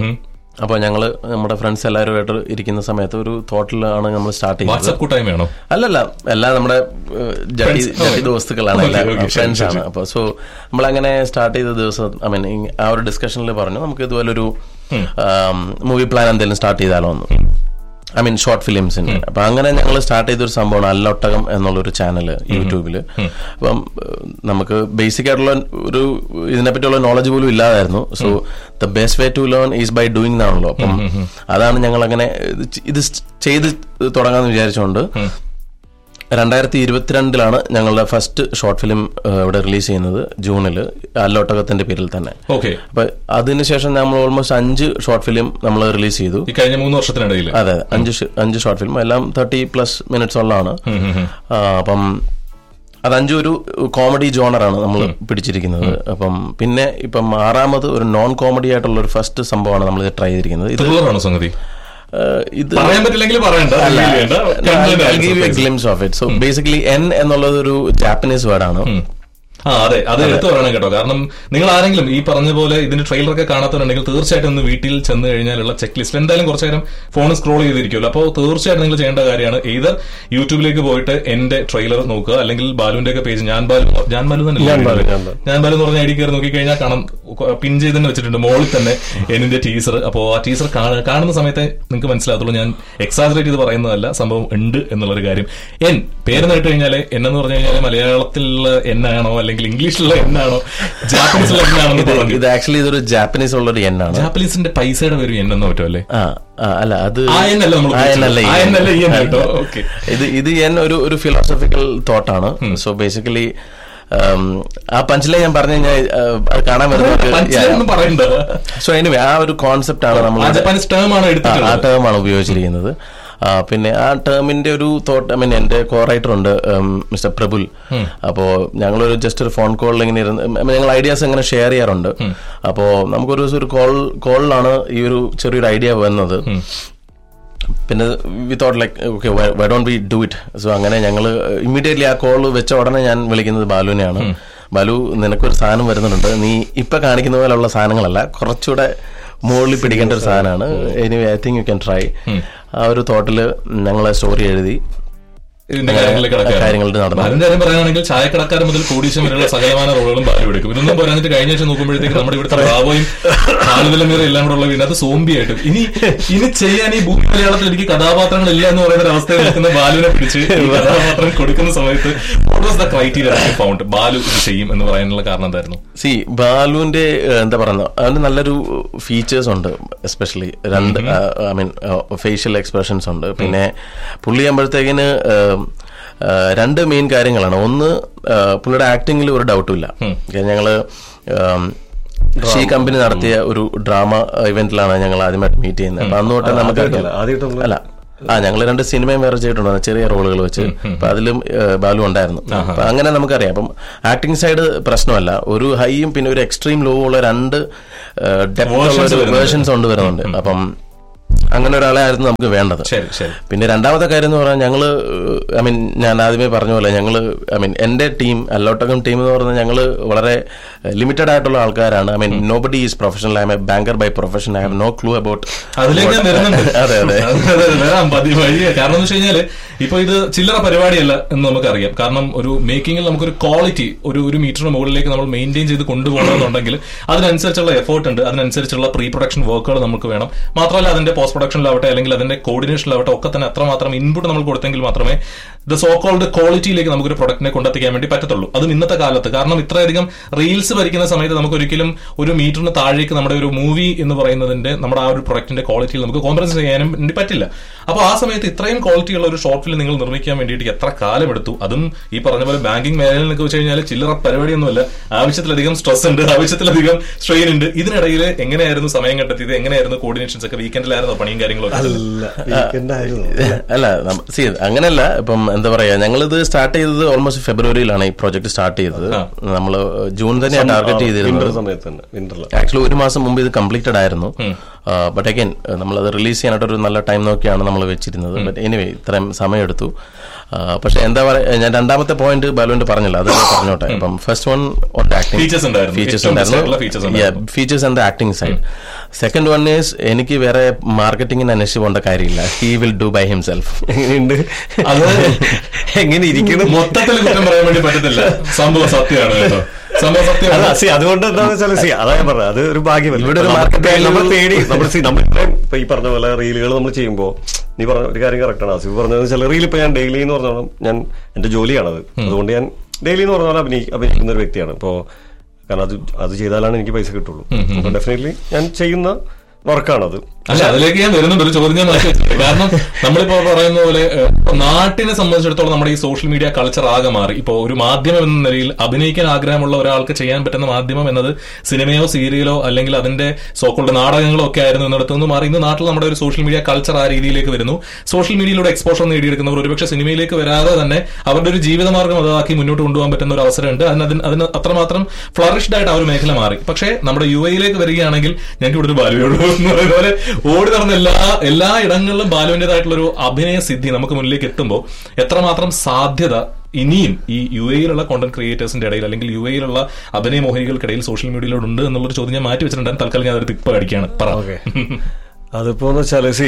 അപ്പോൾ ഞങ്ങൾ നമ്മുടെ ഫ്രണ്ട്സ് എല്ലാവരുമായിട്ട് ഇരിക്കുന്ന സമയത്ത് ഒരു തോട്ടിലാണ് നമ്മൾ സ്റ്റാർട്ട് ചെയ്യുന്നത് വാട്സ്ആപ്പ് കൂട്ടായ്മയാണോ അല്ലല്ല എല്ലാം നമ്മുടെ ഏഹ്, ജട്ടി Friends. ജട്ടി ദോസ്തുക്കളാണ് Okay, എല്ലാം okay, ശരി, ഫ്രണ്ട്സ് ആണ് ശരി. അപ്പോൾ സോ നമ്മളങ്ങനെ സ്റ്റാർട്ട് ചെയ്ത ദിവസം ഐ മീൻ ആ ഒരു ഡിസ്കഷനിൽ പറഞ്ഞു നമുക്ക് ഇതുപോലൊരു മൂവി പ്ലാൻ എന്തെങ്കിലും സ്റ്റാർട്ട് ചെയ്താലോ എന്ന് ഐ മീൻ ഷോർട്ട് ഫിലിംസിന്റെ അപ്പൊ അങ്ങനെ ഞങ്ങൾ സ്റ്റാർട്ട് ചെയ്തൊരു സംഭവമാണ് അല്ലൊട്ടകം എന്നുള്ളൊരു ചാനല് യൂട്യൂബിൽ അപ്പം ഏഹ്, നമുക്ക് ബേസിക് ആയിട്ടുള്ള ഒരു ഇതിനെപ്പറ്റിയുള്ള നോളജ് പോലും ഇല്ലാതായിരുന്നു so the best way to learn is by doing എന്നാണല്ലോ അപ്പം അതാണ് ഞങ്ങൾ അങ്ങനെ ഇത് ചെ- ഇത് ചെയ്ത് തുടങ്ങാന്ന് വിചാരിച്ചുകൊണ്ട് രണ്ടായിരത്തി ഇരുപത്തിരണ്ടിലാണ് ഞങ്ങളുടെ ഫസ്റ്റ് ഷോർട്ട് ഫിലിം ഇവിടെ റിലീസ് ചെയ്യുന്നത് ജൂണിൽ അല്ലോട്ടകത്തിന്റെ പേരിൽ തന്നെ ഓക്കെ അപ്പൊ അതിനുശേഷം നമ്മൾ ഓൾമോസ്റ്റ് അഞ്ച് ഷോർട്ട് ഫിലിം നമ്മൾ റിലീസ് ചെയ്തു ഈ കഴിഞ്ഞ മൂന്ന് വർഷത്തിനിടയിൽ അതെ അതെ അഞ്ച് ഷ- അഞ്ച് ഷോർട്ട് ഫിലിം എല്ലാം തേർട്ടി പ്ലസ് മിനിറ്റ്സ് ഉള്ളതാണ് ആ, അപ്പം അത് അഞ്ചും ഒരു കോമഡി ജോണറാണ് നമ്മൾ പിടിച്ചിരിക്കുന്നത് അപ്പം പിന്നെ ഇപ്പം ആറാമത് ഒരു നോൺ കോമഡി ആയിട്ടുള്ള ഒരു ഫസ്റ്റ് സംഭവമാണ് നമ്മൾ ട്രൈ ചെയ്തിരിക്കുന്നത് ഇത് ത്രില്ലറാണോ സംഗതി ആ, ഇത് പറയാൻ പറ്റില്ലെങ്കിൽ പറയണ്ട reveal ചെയ്യണ്ട. കണ്ടതിന്റെ surprise. Glimpse of it so basically എൻ എന്നുള്ളത് ഒരു ജാപ്പനീസ് വേർഡാണ് ആ അതെ അത് എടുത്തു പറയണം കേട്ടോ കാരണം നിങ്ങൾ ആരെങ്കിലും ഈ പറഞ്ഞ പോലെ ഇതിന്റെ ട്രെയിലറൊക്കെ കാണാത്തവരുണ്ടെങ്കിൽ തീർച്ചയായിട്ടും ഒന്ന് വീട്ടിൽ ചെന്ന് കഴിഞ്ഞാലുള്ള ചെക്ക് ലിസ്റ്റ് എന്തായാലും കുറച്ചു നേരം ഫോൺ സ്ക്രോൾ ചെയ്തിരിക്കുമല്ലോ അപ്പോൾ തീർച്ചയായിട്ടും നിങ്ങൾ ചെയ്യേണ്ട കാര്യമാണ് ഏത് യൂട്യൂബിലേക്ക് പോയിട്ട് എന്റെ ട്രെയിലർ നോക്കുക അല്ലെങ്കിൽ ബാലുവിന്റെ ഒക്കെ പേജ് ഞാൻ ബാലു ഞാൻ ബാലു തന്നെ ഞാൻ ബാലു, ഞാൻ ബാലു. ഞാൻ ബാലു എന്ന് പറഞ്ഞ ഐ ഡി കയറി നോക്കി കഴിഞ്ഞാൽ കാണാം പിൻ ചെയ്ത് തന്നെ വെച്ചിട്ടുണ്ട് മോളിൽ തന്നെ എന്നിന്റെ ടീസർ അപ്പോൾ ആ ടീസർ കാണുന്ന സമയത്ത് നിങ്ങൾക്ക് മനസ്സിലാകത്തുള്ളൂ ഞാൻ എക്സാജറേറ്റ് ചെയ്ത് പറയുന്നതല്ല സംഭവം ഉണ്ട് എന്നുള്ളൊരു കാര്യം എൻ പേര് നേട്ട് കഴിഞ്ഞാൽ എന്നെന്ന് പറഞ്ഞു കഴിഞ്ഞാൽ മലയാളത്തിലുള്ള എന്നാണോ അല്ലെങ്കിൽ ഇംഗ്ലീഷിലുള്ള എന്നാണോ ജാപ്പനീസിലുള്ള എന്നാണോ ഇത് ഇത് ആക്ച്വലി ഇതൊരു ജാപ്പനീസ് ഉള്ള ഒരു എൻ ആണ് ജാപ്പനീസിന്റെ പൈസയുടെ പേര് എന്നെന്നോ പറ്റുമോ അല്ലേ ആ ആ, അല്ല അത് ആ എന്നല്ല നമ്മൾ ആ എന്നല്ല ഈ ആ എൻ. എന്നല്ല ഈ എൻ കേട്ടോ ഓക്കെ ഇത് ഇത് എൻ ഒരു ഒരു ഫിലോസഫിക്കൽ തോട്ടാണ് സോ ബേസിക്കലി ആ പഞ്ചിലെ ഞാൻ പറഞ്ഞു കഴിഞ്ഞാൽ അത് കാണാൻ മനസ്സിലായൊന്നും വരുന്നത് പറയണ്ട സോ എനിവേ ആ ഒരു കോൺസെപ്റ്റ് ആണ് നമ്മൾ ആ ജപ്പാനീസ് ടേം ആണ് ആ എടുത്തിട്ടുള്ളത് ടേം ആണ് ഉപയോഗിച്ചിരിക്കുന്നത് ആ, പിന്നെ ആ ടേമിന്റെ ഒരു തോട്ട് ഐ മീൻ എന്റെ കോ റൈറ്റർ ഉണ്ട് മിസ്റ്റർ പ്രബുൽ അപ്പോ ഞങ്ങളൊരു ജസ്റ്റ് ഒരു ഫോൺ കോളിൽ ഇങ്ങനെ ഇരുന്ന് I mean, ഞങ്ങൾ ഐഡിയാസ് ഇങ്ങനെ ഷെയർ ചെയ്യാറുണ്ട് അപ്പോ നമുക്കൊരു ദിവസം ഒരു കോൾ കോളിലാണ് ഈ ഒരു ചെറിയൊരു ഐഡിയ വന്നത് പിന്നെ we thought like okay why don't we do it so അങ്ങനെ ഞങ്ങൾ ഇമ്മീഡിയറ്റ്ലി ആ കോൾ വെച്ച ഉടനെ ഞാൻ വിളിക്കുന്നത് ബാലുവിനെയാണ് ബാലു നിനക്കൊരു സാധനം വരുന്നുണ്ട് നീ ഇപ്പൊ കാണിക്കുന്ന പോലുള്ള സാധനങ്ങളല്ല കുറച്ചുകൂടെ മുകളിൽ പിടിക്കേണ്ട ഒരു സാധനമാണ് anyway I think you can try ആ ഒരു തോട്ടില് ഞങ്ങൾ സ്റ്റോറി എഴുതി ഇതിന്റെ കാര്യങ്ങളിലേക്ക് കടക്കാം. കാര്യങ്ങളിൽ നടന്നു. ബാലുവിന്റെ കാര്യം പറയുകയാണെങ്കിൽ ചായക്കടക്കാരൻ മുതൽ കോടീശ്വരം വരെയുള്ള സകലമാന റോളുകളും ബാലു എടുക്കും ഇതൊന്നും പോരാഞ്ഞിട്ട് കഴിഞ്ഞ ആഴ്ച നോക്കുമ്പോഴത്തേക്ക് നമ്മുടെ ഇവിടുത്തെ റാവോയും ആളുതലമേറെ എല്ലാം കൂടെ ഉള്ള വീട് അത് സോംബി ആയിട്ട് ഇനി ഇനി ചെയ്യാൻ ഈ ഭൂമി മലയാളത്തിൽ എനിക്ക് കഥാപാത്രങ്ങൾ ഇല്ല എന്ന് പറയുന്ന ഒരു അവസ്ഥയിൽ നിൽക്കുന്ന ബാലുവിനെ പിടിച്ച് ഈ കഥാപാത്രം കൊടുക്കുന്ന സമയത്ത് what was the criteria found Balu ഇത് ചെയ്യും എന്ന് പറയാനുള്ള കാരണം എന്തായിരുന്നു സി ബാലുവിന്റെ ഏഹ്, എന്താ പറയുന്നത് അവന് നല്ലൊരു ഫീച്ചേഴ്സ് ഉണ്ട് എസ്പെഷ്യലി രണ്ട് ഐ മീൻ ഫേഷ്യൽ എക്സ്പ്രഷൻസ് ഉണ്ട് പിന്നെ പുള്ളി ആകുമ്പോഴത്തേക്കിന് ഏഹ്, ഏഹ്, രണ്ട് മെയിൻ കാര്യങ്ങളാണ് ഒന്ന് ഏഹ്, പുള്ളിയുടെ ആക്ടിങ്ങിൽ ഒരു ഡൗട്ടും ഇല്ല ഞങ്ങള് ഏഹ്, ഷീ കമ്പനി നടത്തിയ ഒരു ഡ്രാമ ഇവന്റിലാണ് ഞങ്ങൾ ആദ്യമായിട്ട് മീറ്റ് ചെയ്യുന്നത് അപ്പൊ അന്ന് തൊട്ട് നമുക്ക് ആദ്യമായിട്ടല്ല, ആദ്യമായിട്ട് നമ്മള് അല്ല ആ ഞങ്ങൾ രണ്ട് സിനിമയും വേറെ ചെയ്തിട്ടുണ്ട് ചെറിയ റോളുകൾ വെച്ച് അപ്പൊ അതിലും ഏഹ്, ബാലു ഉണ്ടായിരുന്നു അപ്പൊ അങ്ങനെ നമുക്കറിയാം അപ്പം ആക്ടിംഗ് സൈഡ് പ്രശ്നമല്ല ഒരു ഹൈയും പിന്നെ ഒരു എക്സ്ട്രീം ലോ ഉള്ള രണ്ട് Versions വരുന്നുണ്ട്. വേർഷൻസ് കൊണ്ട് വരുന്നുണ്ട് അപ്പം അങ്ങനെ ഒരാളായിരുന്നു നമുക്ക് വേണ്ടത് ശരി ശരി പിന്നെ രണ്ടാമത്തെ കാര്യം എന്ന് പറഞ്ഞാൽ ഞങ്ങള് ഐ മീൻ ഞാൻ ആദ്യമേ പറഞ്ഞ പോലെ ഞങ്ങള് ഐ മീൻ എന്റെ ടീം അല്ലോട്ടകം ടീം എന്ന് പറഞ്ഞാൽ ഞങ്ങള് വളരെ ലിമിറ്റഡ് ആയിട്ടുള്ള ആൾക്കാരാണ് I mean nobody is professional I'm a banker by profession I have no clue about അതിലേക്ക് ഞാൻ വരുന്നുണ്ട് അതെ അതെ അതെ, വരാം പതി വഴിയെ കാരണം എന്ന് വെച്ച് കഴിഞ്ഞാല് ഇപ്പൊ ഇത് ചില്ലറ പരിപാടിയല്ല എന്ന് നമുക്കറിയാം കാരണം ഒരു മേക്കിങ്ങിൽ നമുക്കൊരു ക്വാളിറ്റി ഒരു ഒരു മീറ്ററിന് മുകളിലേക്ക് നമ്മൾ മെയിൻറ്റെയിൻ ചെയ്ത് കൊണ്ടുപോകണമെന്നുണ്ടെങ്കിൽ അതിനനുസരിച്ചുള്ള എഫേർട്ട് ഉണ്ട് അതിനനുസരിച്ചുള്ള പ്രീ പ്രൊഡക്ഷൻ വർക്കുകൾ നമുക്ക് വേണം മാത്രമല്ല അതിന്റെ പോസ്റ്റ് പ്രൊഡക്ഷനിലാവട്ടെ അല്ലെങ്കിൽ അതിന്റെ കോർഡിനേഷനിലാവട്ടെ ഒക്കെ തന്നെ അത്രമാത്രം ഇൻപുട്ട് നമ്മൾ കൊടുത്തെങ്കിൽ മാത്രമേ ദ സോ കോൾഡ് ക്വാളിറ്റിയിലേക്ക് നമുക്കൊരു പ്രൊഡക്റ്റിനെ കൊണ്ടെത്തിക്കാൻ വേണ്ടി പറ്റത്തുള്ളൂ അതും ഇന്നത്തെ കാലത്ത് കാരണം ഇത്രയധികം റീൽസ് ഭരിക്കുന്ന സമയത്ത് നമുക്ക് ഒരിക്കലും ഒരു മീറ്ററിന് താഴേക്ക് നമ്മുടെ ഒരു മൂവി എന്ന് പറയുന്നതിന്റെ നമ്മുടെ ആ ഒരു പ്രൊഡക്റ്റിന്റെ ക്വാളിറ്റിയിൽ നമുക്ക് കോംപ്രമൈസ് ചെയ്യാനും വേണ്ടി പറ്റില്ല അപ്പോൾ ആ സമയത്ത് ഇത്രയും ക്വാളിറ്റി ഉള്ള ഒരു ഷോർട്ട് ഫിലിം നിങ്ങൾ നിർമ്മിക്കാൻ വേണ്ടിയിട്ട് എത്ര കാലം എടുത്തു അതും ഈ പറഞ്ഞ പോലെ ബാങ്കിങ് മേഖലയിൽ നിന്നൊക്കെ വെച്ച് കഴിഞ്ഞാൽ ചില്ലറ പരിപാടിയൊന്നുമല്ല ആവശ്യത്തിലധികം സ്ട്രെസ് ഉണ്ട് ആവശ്യത്തിലധികം സ്ട്രെയിൻ ഉണ്ട് ഇതിനിടയിൽ എങ്ങനെയായിരുന്നു സമയം കണ്ടെത്തിയത് എങ്ങനെയായിരുന്നു കോർഡിനേഷൻസ് ഒക്കെ വീക്കെൻഡിലായിരുന്നു പണിയും കാര്യങ്ങളും ഒക്കെ അല്ല വീക്കെൻഡ് ആയിരുന്നു അല്ല സി അങ്ങനെയല്ല ഇപ്പം എന്താ പറയാ ഞങ്ങളിത് സ്റ്റാർട്ട് ചെയ്തത് ഓൾമോസ്റ്റ് ഫെബ്രുവരിയിലാണ് ഈ പ്രോജക്ട് സ്റ്റാർട്ട് ചെയ്തത് നമ്മൾ ജൂൺ തന്നെയാണ് ടാർഗറ്റ് ചെയ്തിരുന്നത് വിന്റർ സമയത്ത് തന്നെ വിന്ററിൽ ആക്ച്വലി ഒരു മാസം മുമ്പ് ഇത് കംപ്ലീറ്റഡ് ആയിരുന്നു ബട്ട് അഗൈൻ നമ്മളത് റിലീസ് ചെയ്യാനായിട്ട് ഒരു നല്ല ടൈം നോക്കിയാണ് നമ്മൾ വെച്ചിരുന്നത് ബട്ട് എനിവേ ഇത്രയും സമയമെടുത്തു ആ, പക്ഷെ എന്താ പറയുക ഞാൻ രണ്ടാമത്തെ പോയിന്റ് ബാലുവിന്റെ പറഞ്ഞില്ല അത് ഞാൻ പറഞ്ഞോട്ടെ അപ്പം first one on acting Features ഉണ്ടായിരുന്നു. ഫീച്ചേഴ്സ് ഏറ്റവും best ആയിട്ടുള്ള features ഉണ്ടായിരുന്നു. ഉണ്ടായിരുന്നു features and acting side second one is എനിക്ക് വേറെ മാർക്കറ്റിംഗിന് അന്വേഷിച്ച് പോകേണ്ട കാര്യമില്ല he will do by himself എങ്ങനെയുണ്ട് അത് എങ്ങനെ ഇരിക്കുന്നു മൊത്തത്തിൽ കുറ്റം പറയാൻ വേണ്ടി പറ്റത്തില്ല സംഭവം സത്യമാണ് കേട്ടോ സംഭവം അല്ല സത്യമാണ് സി അതുകൊണ്ട് എന്താണെന്ന് വെച്ചാൽ സി അതാ ഞാൻ പറഞ്ഞത് അത് ഒരു ഭാഗ്യമല്ല ഇവിടെ ഒരു ഇപ്പൊ market നമുക്ക് value- നമ്മൾ തേടി നമ്മൾ സി നമ്മൾ ഇത്രയും ഇപ്പൊ ഈ പറഞ്ഞ പോലെ റീലുകൾ നമ്മൾ ചെയ്യുമ്പോൾ നീ പറഞ്ഞ ഒരു കാര്യം കറക്റ്റാണ് ആസിഫ് പറഞ്ഞത് വെച്ചാൽ റീൽ ഇപ്പൊ ഞാൻ ഡെയിലി എന്ന് പറഞ്ഞോളം ഞാൻ എന്റെ ജോലിയാണത് അതുകൊണ്ട് ഞാൻ ഡെയിലി എന്ന് പറഞ്ഞാൽ അഭിനയി അഭിനയിക്കുന്ന ഒരു വ്യക്തിയാണ് ഇപ്പോ കാരണം അത് അത് ചെയ്താലാണ് എനിക്ക് പൈസ കിട്ടുള്ളൂ അപ്പൊ ഡെഫിനറ്റ്ലി ഞാൻ ചെയ്യുന്ന വർക്കാണത് അല്ല അതിലേക്ക് ഞാൻ വരുന്നുണ്ട് ഒരു ചോദ്യം ഞാൻ മാറ്റി വെച്ചിട്ടുണ്ട് കാരണം നമ്മളിപ്പോ പറയുന്ന പോലെ ഏഹ്, ഇപ്പൊ നാട്ടിനെ സംബന്ധിച്ചിടത്തോളം നമ്മുടെ ഈ സോഷ്യൽ മീഡിയ കൾച്ചർ ആകെ മാറി ഇപ്പോ ഒരു മാധ്യമം എന്ന നിലയിൽ അഭിനയിക്കാൻ ആഗ്രഹമുള്ള ഒരാൾക്ക് ചെയ്യാൻ പറ്റുന്ന മാധ്യമം എന്നത് സിനിമയോ സീരിയലോ അല്ലെങ്കിൽ അതിന്റെ സോക്കോൾഡ് നാടകങ്ങളോ ഒക്കെ ആയിരുന്നു എന്നിടത്തു നിന്ന് മാറി ഇന്ന് നാട്ടിൽ നമ്മുടെ ഒരു സോഷ്യൽ മീഡിയ കൾച്ചർ ആ രീതിയിലേക്ക് വരുന്നു സോഷ്യൽ മീഡിയയിലൂടെ എക്സ്പോഷർ നേടിയെടുക്കുന്നവർ ഒരുപക്ഷെ സിനിമയിലേക്ക് വരാതെ തന്നെ അവരുടെ ഒരു ജീവിതമാർഗം അതാക്കി മുന്നോട്ട് കൊണ്ടുപോകാൻ പറ്റുന്ന ഒരു അവസരമുണ്ട് അതിന് അതിന് അതിന് അത്രമാത്രം ഫ്ലറിഷ്ഡ് ആയിട്ട് ആ ഒരു മേഖല മാറി പക്ഷേ നമ്മുടെ യു എയിലേക്ക് വരികയാണെങ്കിൽ ഞങ്ങൾക്ക് ഇവിടെ ഒരു ബാലുവുള്ളൂ എന്ന് പറയുന്ന പോലെ ഓടി നടന്ന എല്ലാ എല്ലാ ഇടങ്ങളിലും ബാലുവിന്റേതായിട്ടുള്ള ഒരു അഭിനയ സിദ്ധി നമുക്ക് മുന്നിലേക്ക് എത്തുമ്പോൾ എത്രമാത്രം സാധ്യത ഇനിയും ഈ യു എയിലുള്ള കോണ്ടന്റ് ക്രിയേറ്റേഴ്സിന്റെ ഇടയിൽ അല്ലെങ്കിൽ യു എയിലുള്ള അഭിനയ മോഹികൾക്കിടയിൽ സോഷ്യൽ മീഡിയയിലൂടെ ഉണ്ട് എന്നുള്ളൊരു ചോദ്യം ഞാൻ മാറ്റി വെച്ചിട്ടുണ്ട് തൽക്കാലം ഞാൻ അതൊരു തിപ്പ് അടിക്കുകയാണ് പറ ഓക്കെ അതിപ്പോ എന്ന് വെച്ചാല് സി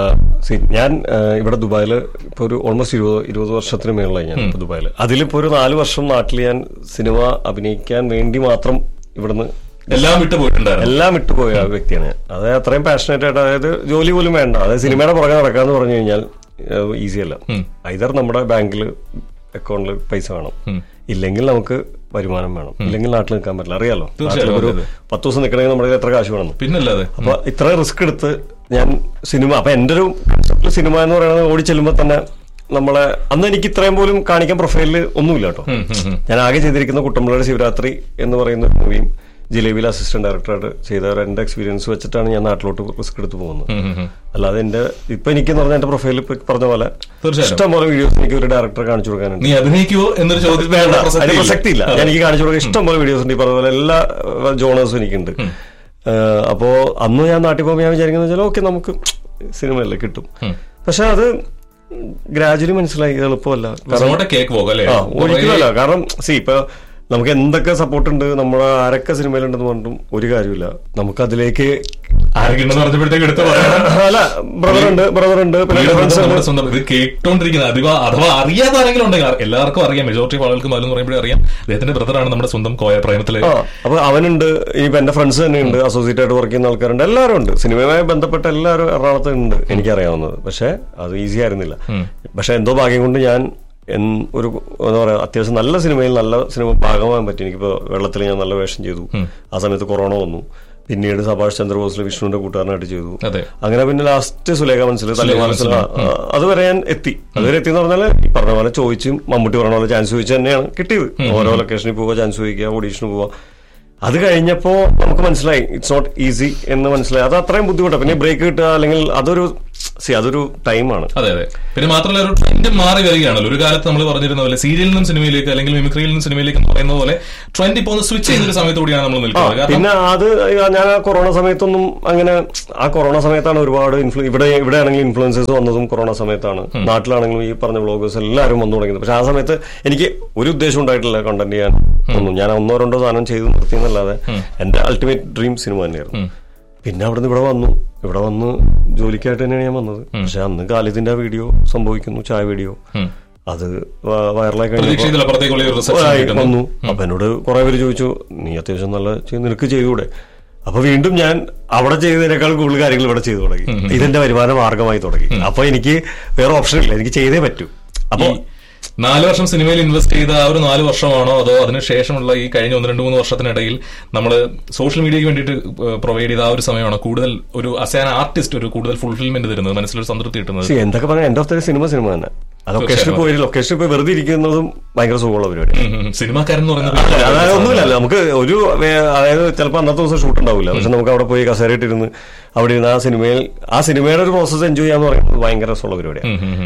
സി ഞാൻ ആ, ഇവിടെ ദുബായിൽ ഇപ്പൊ ഒരു ഓൾമോസ്റ്റ് ഇരുപത് ഇരുപത് വർഷത്തിന് മേളിലായി ഞാൻ ഇപ്പൊ ദുബായിൽ അതിലിപ്പോ ഒരു നാല് വർഷം നാട്ടിൽ ഞാൻ സിനിമ അഭിനയിക്കാൻ വേണ്ടി മാത്രം ഇവിടുന്ന് എല്ലാം വിട്ടു പോയിട്ടുണ്ടായിരുന്നു എല്ലാം വിട്ടുപോയ വ്യക്തിയാണ് ഞാൻ അതായത് അത്രയും പാഷനേറ്റ് ആയിട്ട് അതായത് ജോലി പോലും വേണ്ട അതായത് സിനിമയുടെ പുറകെ നടക്കാന്ന് പറഞ്ഞു കഴിഞ്ഞാൽ ഈസി അല്ല ഐതർ നമ്മുടെ ബാങ്കിൽ അക്കൗണ്ടിൽ പൈസ വേണം ഇല്ലെങ്കിൽ നമുക്ക് വരുമാനം വേണം ഇല്ലെങ്കിൽ നാട്ടിൽ നിൽക്കാൻ പറ്റില്ല അറിയാലോ തീർച്ചയായും, നാട്ടിൽ ഒരു അതെ, പത്ത് ദിവസം നിൽക്കണമെങ്കിൽ നമ്മുടെ കയ്യിൽ എത്ര കാശ് വേണം പിന്നല്ലാതെ അപ്പൊ ഇത്ര റിസ്ക് എടുത്ത് ഞാൻ സിനിമ അപ്പൊ എന്റെ ഒരു concept ല് സിനിമ എന്ന് പറയുന്നത് ഓടി ചെല്ലുമ്പോ തന്നെ നമ്മളെ അന്ന് എനിക്ക് ഇത്രയും പോലും കാണിക്കാൻ പ്രൊഫൈലിൽ ഒന്നുമില്ല കേട്ടോ ഉം, ഉം, ഉം. ഞാൻ ആകെ ചെയ്തിരിക്കുന്ന കുട്ടമ്പളയുടെ ശിവരാത്രി എന്ന് പറയുന്ന ഒരു മൂവിയും ജിലേബിയിൽ അസിസ്റ്റന്റ് ഡയറക്ടറായിട്ട് ചെയ്ത ഒരു എന്റെ എക്സ്പീരിയൻസ് വെച്ചിട്ടാണ് ഞാൻ നാട്ടിലോട്ട് റിസ്ക് എടുത്ത് പോകുന്നത് ഉം, ഉം, ഉം. അല്ലാതെ എന്റെ ഇപ്പൊ എനിക്ക് പറഞ്ഞ എന്റെ പ്രൊഫൈലിൽ ഇപ്പൊ പറഞ്ഞ പോലെ തീർച്ചയായും. ഇഷ്ടം പോലെ വീഡിയോസ് എനിക്ക് ഒരു ഡയറക്ടറെ കാണിച്ചു കൊടുക്കാനുണ്ട് നീ അഭിനയിക്കുവോ എന്നൊരു ചോദ്യത്തിന് വേണ്ട പ്രസക്തി അതിന് ഇല്ല. പ്രസക്തി ഇല്ല ഞാൻ എനിക്ക് കാണിച്ചു കൊടുക്കാൻ ഇഷ്ടം പോലെ വീഡിയോസ് ഉണ്ട് ഈ പറഞ്ഞ പോലെ എല്ലാ ജോണേഴ്സും എനിക്കുണ്ട് ഏഹ് അപ്പോ അന്ന് ഞാൻ നാട്ടിൽ പോകുമ്പോൾ ഞാൻ വിചാരിക്കുന്നത് വെച്ചാൽ ഓക്കെ നമുക്ക് സിനിമയല്ലേ കിട്ടും പക്ഷെ അത് ഗ്രാജുവലി മനസ്സിലായി ഇത് എളുപ്പമല്ല അങ്ങോട്ട് കേക്ക് പോകും അല്ലേ ആ ഒരിക്കലല്ല കാരണം സി ഇപ്പൊ നമുക്ക് എന്തൊക്കെ സപ്പോർട്ട് ഉണ്ട് നമ്മുടെ ആരൊക്കെ സിനിമയിലുണ്ടെന്ന് പറഞ്ഞിട്ടും ഒരു കാര്യമില്ല നമുക്ക് അതിലേക്ക് ആരെങ്കിലും പറഞ്ഞപ്പോഴത്തേക്ക് എടുത്ത് പറയാം അല്ല ബ്രദർ ഉണ്ട് ബ്രദർ ഉണ്ട് പിന്നെ വീട് friends ഉണ്ട്. നമ്മുടെ സ്വന്തം ഇത് കേട്ടോണ്ടിരിക്കുന്നത് അഥവാ അഥവാ അറിയാത്ത ആരെങ്കിലും ഉണ്ടെങ്കിൽ എല്ലാവർക്കും അറിയാം മെജോറിറ്റി ഓഫ് ആളുകൾക്ക് മലന്ന് പറയുമ്പോഴേ അറിയാം അദ്ദേഹത്തിന്റെ ബ്രദറാണ് നമ്മുടെ സ്വന്തം കോയ പ്രേമത്തിലെ ആ അപ്പൊ അവനുണ്ട് ഇനിയിപ്പോ എന്റെ ഫ്രണ്ട്സ് തന്നെ ഉണ്ട് അസോസിയേറ്റ് ആയിട്ട് വർക്ക് ചെയ്യുന്ന ആൾക്കാരുണ്ട് എല്ലാവരും ഉണ്ട് സിനിമയുമായി ബന്ധപ്പെട്ട എല്ലാവരും എറണാകുളത്ത് ഉണ്ട് എനിക്കറിയാവുന്നത് പക്ഷെ അത് ഈസി ആയിരുന്നില്ല പക്ഷെ എന്തോ ഭാഗ്യം കൊണ്ട് ഞാൻ എൻ- ഒരു എന്താ പറയാ അത്യാവശ്യം നല്ല സിനിമയിൽ നല്ല സിനിമ ഭാഗമാകാൻ പറ്റി എനിക്കിപ്പോ വെള്ളത്തിൽ ഞാൻ നല്ല വേഷം ചെയ്തു ആ സമയത്ത് കൊറോണ വന്നു പിന്നീട് സുഭാഷ് ചന്ദ്രബോസിലെ വിഷ്ണുവിന്റെ കൂട്ടുകാരനായിട്ട് ചെയ്തു അതെ അങ്ങനെ പിന്നെ ലാസ്റ്റ് സുലേഖ മനസ്സിൽ തല്ലെ മനസ്സിൽ അതുവരെ ഞാൻ എത്തി അതുവരെ എത്തി എന്ന് പറഞ്ഞാൽ ഈ പറഞ്ഞ പോലെ ചോദിച്ചും മമ്മൂട്ടി പറഞ്ഞ പോലെ ചാൻസ് ചോദിച്ചു തന്നെയാണ് കിട്ടിയത് ഓരോ ലൊക്കേഷനിൽ പോവുക ചാൻസ് ചോദിക്കുക ഓഡീഷന് പോവുക അത് കഴിഞ്ഞപ്പോ നമുക്ക് മനസ്സിലായി ഇറ്റ്സ് നോട്ട് ഈസി എന്ന് മനസ്സിലായി അത് അത്രയും ബുദ്ധിമുട്ടാണ് പിന്നെ ബ്രേക്ക് കിട്ടുക അല്ലെങ്കിൽ അതൊരു സി അതൊരു ടൈമാണ് അതെ അതെ പിന്നെ മാത്രമല്ല ഒരു ട്രെൻഡ് മാറി വരികയാണല്ലോ ഒരു കാലത്ത് നമ്മൾ പറഞ്ഞിരുന്ന പോലെ സീരിയലിൽ നിന്നും സിനിമയിലേക്ക് അല്ലെങ്കിൽ മിമിക്രിയിൽ നിന്നും സിനിമയിലേക്ക് എന്ന് പറയുന്ന പോലെ ട്രെൻഡ് ഇപ്പോൾ ഒന്ന് സ്വിച്ച് ചെയ്യുന്ന ഒരു സമയത്ത് കൂടിയാണ് നമ്മൾ നിൽക്കുന്നത് കാരണം പിന്നെ അത് ഞാൻ ആ കൊറോണ സമയത്തൊന്നും അങ്ങനെ ആ കൊറോണ സമയത്താണ് ഒരുപാട് ഇൻഫ്ലു ഇവിടെ ഇവിടെ ആണെങ്കിൽ ഇൻഫ്ലുവൻസേഴ്സ് വന്നതും കൊറോണ സമയത്താണ് നാട്ടിലാണെങ്കിലും ഈ പറഞ്ഞ വ്ളോഗേഴ്സ് എല്ലാവരും വന്നു തുടങ്ങിയത് പക്ഷെ ആ സമയത്ത് എനിക്ക് ഒരു ഉദ്ദേശം ഉണ്ടായിട്ടില്ല കണ്ടന്റ് ചെയ്യാൻ ഒന്നും ഞാൻ ഒന്നോ രണ്ടോ സാധനം ചെയ്ത് നിർത്തി എന്നല്ലാതെ എന്റെ അൾട്ടിമേറ്റ് ഡ്രീം സിനിമ തന്നെയായിരുന്നു പിന്നെ അവിടുന്ന് ഇവിടെ വന്നു ഇവിടെ വന്ന് ജോലിക്കായിട്ട് തന്നെയാണ് ഞാൻ വന്നത് പക്ഷെ അന്ന് കാലിദിന്റെ ആ വീഡിയോ സംഭവിക്കുന്നു ചായ വീഡിയോ അത് വ- വൈറലായി കഴിഞ്ഞപ്പോൾ പ്രതീക്ഷിച്ചതിൽ അപ്പുറത്തേക്കുള്ള ഒരു റിസപ്ഷൻ ആയി കിട്ടുന്നു വന്നു അപ്പൊ എന്നോട് കുറെ പേര് ചോദിച്ചു നീ അത്യാവശ്യം നല്ല ചെയ്ത് നിനക്ക് ചെയ്തുകൂടെ അപ്പൊ വീണ്ടും ഞാൻ അവിടെ ചെയ്തതിനേക്കാൾ കൂടുതൽ കാര്യങ്ങൾ ഇവിടെ ചെയ്തു തുടങ്ങി ഇതെന്റെ വരുമാന മാർഗമായി തുടങ്ങി അപ്പൊ എനിക്ക് വേറെ ഓപ്ഷൻ ഇല്ല എനിക്ക് ചെയ്തേ പറ്റൂ അപ്പൊ നാല് വർഷം സിനിമയിൽ ഇൻവെസ്റ്റ് ചെയ്ത ആ ഒരു നാല് വർഷമാണോ അതോ അതിനുശേഷമുള്ള ഈ കഴിഞ്ഞ ഒന്ന് രണ്ട് മൂന്ന് വർഷത്തിനിടയിൽ നമ്മൾ സോഷ്യൽ മീഡിയയ്ക്ക് വേണ്ടിയിട്ട് പ്രൊവൈഡ് ചെയ്ത ആ ഒരു സമയമാണോ കൂടുതൽ ഒരു അസ് ആൻ ആർട്ടിസ്റ്റ് ഒരു കൂടുതൽ ഫുൾഫിൽമെന്റ് തരുന്നത് മനസ്സിലൊരു സംതൃപ്തി കിട്ടുന്നത് see, എന്തൊക്കെ പറഞ്ഞാൽ എൻഡ് ഓഫ് ദ സിനിമ സിനിമ തന്നെ അത് ലൊക്കേഷനിൽ പോയി ലൊക്കേഷനിൽ പോയി വെറുതെ ഇരിക്കുന്നതും ഭയങ്കര സുഖമുള്ള പരിപാടി ഉം, ഉം. സിനിമാക്കാരൻ എന്ന് പറയുന്നത് അതായത് ഒന്നുമില്ല നമുക്ക് ഒരു വേ- അതായത് ചിലപ്പോൾ അന്നത്തെ ദിവസം ഷൂട്ട് ഉണ്ടാവില്ല പക്ഷെ നമുക്ക് അവിടെ പോയി കസേരയിട്ടിരുന്ന് അവിടെ ഇരുന്ന് ആ സിനിമയിൽ ആ സിനിമയുടെ ഒരു പ്രോസസ്സ് എൻജോയ് ചെയ്യാന്ന് പറയുന്നത് ഭയങ്കര രസമുള്ള പരിപാടിയാണ് ഉം, ഉം, ഉം.